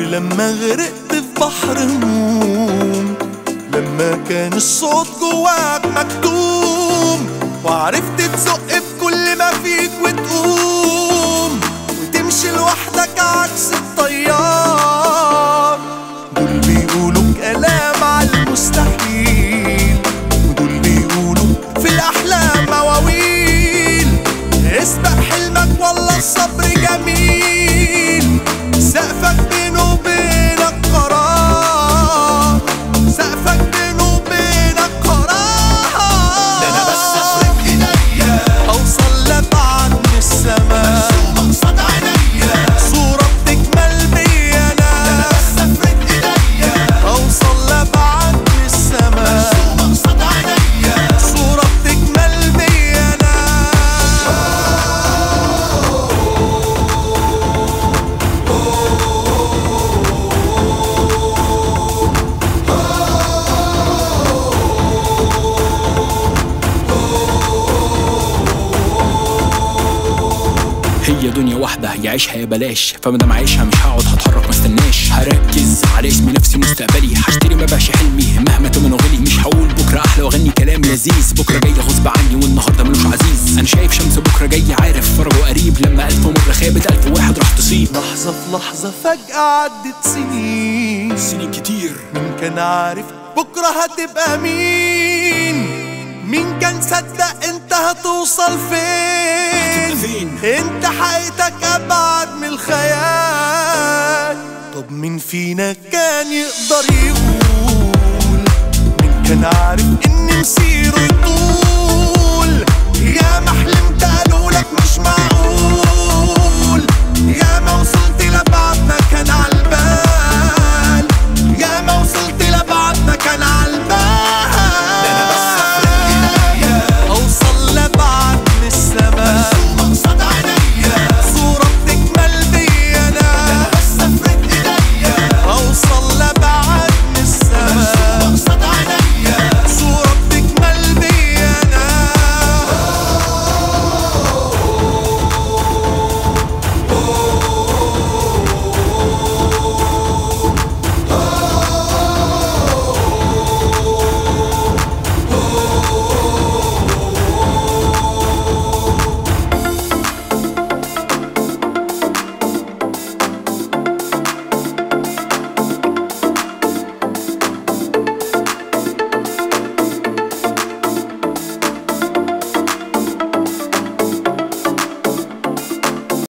ولما غرقت في بحر هموم لما كان الصوت جواك مكتوم وعرفت تزق في كل ما فيك وتقوم وتمشي لوحدك عكس الطيار دول بيقولوا كلام على المستحيل ودول بيقولوا في الأحلام مواويل اسبق حلمك والله الصبر جميل سقفك بينه وبينك قرار سقفك بينه وبينك قرار ده أنا بس أفرد إيديا اوصل لبعد من السماء ومقصد عينيا صورة بتكمل بيا ده أنا انا بس أفرد إيديا اوصل لبعد من السماء ومقصد عينيا صورة بتكمل بيا انا هي دنيا واحدة يعيشها يا بلاش فمادام عايشها مش هقعد هتحرك ما استناش هركز على اسمي نفسي مستقبلي هشتري ما بقاش حلمي مهما تمنه غلي مش هقول بكرة أحلى وأغني كلام لذيذ بكرة جاي غصب عني والنهاردة ملوش عزيز أنا شايف شمس بكرة جاي عارف فرجه قريب لما ألف مرة خابت ألف واحد راح تصيب لحظة في لحظة فجأة عدت سنين سنين كتير مين كان عارف بكرة هتبقى مين مين كان صدق انت هتوصل فين فين؟ انت حقيقتك ابعد من الخيال طب مين فينا كان يقدر يقول مين كان عارف ان مسيره يطول يا ما حلمت قالوا لك مش معقول